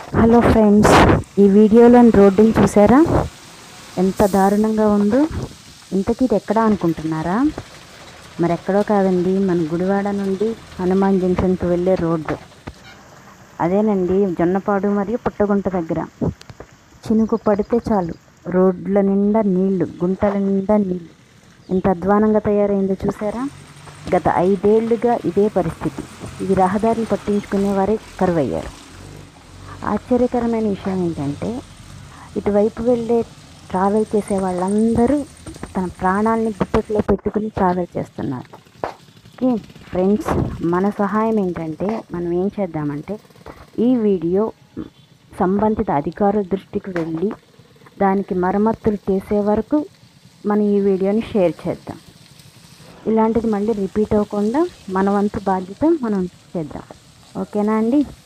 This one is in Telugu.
హలో ఫ్రెండ్స్ ఈ వీడియోలోని రోడ్డుని చూసారా ఎంత దారుణంగా ఉందో ఇంతకీ ఇది ఎక్కడ అనుకుంటున్నారా మరి ఎక్కడో కాదండి మన గుడివాడ నుండి హనుమాన్ జంక్షన్కి వెళ్ళే రోడ్డు అదేనండి జొన్నపాడు మరియు పుట్టగుంట దగ్గర చినుకు పడితే చాలు రోడ్ల నిండా నీళ్లు గుంటల నిండా నీళ్లు ఎంత అధ్వానంగా తయారైందో చూసారా గత ఐదేళ్లుగా ఇదే పరిస్థితి ఇది రహదారిని పట్టించుకునే వారే కరువయ్యారు ఆశ్చర్యకరమైన విషయం ఏంటంటే ఇటువైపు వెళ్ళే ట్రావెల్ చేసే వాళ్ళందరూ తన ప్రాణాలని గుప్పెట్లో పెట్టుకుని ట్రావెల్ చేస్తున్నారు ఓకే ఫ్రెండ్స్ మన సహాయం ఏంటంటే మనం ఏం చేద్దామంటే ఈ వీడియో సంబంధిత అధికారుల దృష్టికి వెళ్ళి దానికి మరమ్మతులు చేసే వరకు మనం ఈ వీడియోని షేర్ చేద్దాం ఇలాంటిది మళ్ళీ రిపీట్ అవ్వకుండా మన వంతు బాధ్యత మనం చేద్దాం ఓకేనా అండి